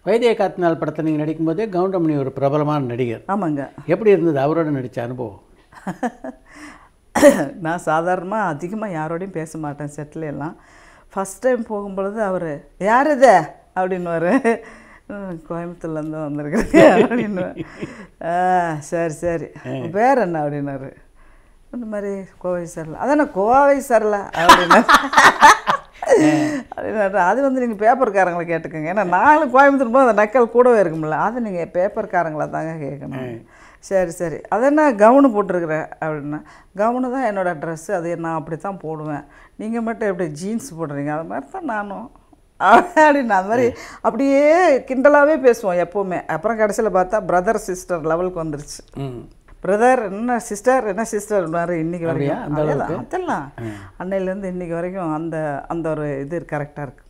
வைத்திய காத்தினால் படத்தில் நீங்கள் நடிக்கும்போதே கவுண்டமணி ஒரு பிரபலமான நடிகர் ஆமாங்க எப்படி இருந்தது அவரோட நடித்த அனுபவம் நான் சாதாரணமாக அதிகமாக யாரோடையும் பேச மாட்டேன் செட்டில் எல்லாம் ஃபஸ்ட் டைம் போகும்பொழுது அவர் யார் இது அப்படின்னுவார் கோயம்புத்தூர்லேருந்து வந்திருக்கிறேன் அப்படின்னு சரி சரி உன் பேர் என்ன அப்படின்னாரு இந்த மாதிரி கோவை சரலா அதானே கோவை சரலா அப்படின்னா அப்படின்னாரு அது வந்து நீங்கள் பேப்பர்காரங்களை கேட்டுக்கோங்க ஏன்னா நானும் கோயம்புத்தூர் போது அந்த நக்கல் கூடவே இருக்கும்ல அது நீங்கள் பேப்பர்காரங்களை தாங்க கேட்கணும் சரி சரி அது என்ன கவுனு போட்டிருக்கிறேன் அப்படின்னா கவுனு தான் என்னோடய ட்ரெஸ்ஸு அது நான் அப்படி தான் போடுவேன் நீங்கள் மட்டும் எப்படி ஜீன்ஸ் போடுறீங்க அது மாதிரி தான் நானும் அப்படின்னு அந்த மாதிரி அப்படியே கிண்டலாகவே பேசுவோம் எப்போவுமே அப்புறம் கடைசியில் பார்த்தா பிரதர் சிஸ்டர் லெவலுக்கு வந்துருச்சு ம் பிரதர் என்ன சிஸ்டர் என்ன சிஸ்டர் இன்னைக்கு அப்படியா? வரைக்கும் அந்த அதேதான், அதெல்லாம் அன்னையிலேருந்து இன்னைக்கு வரைக்கும் அந்த அந்த ஒரு இது கரெக்டாக இருக்குது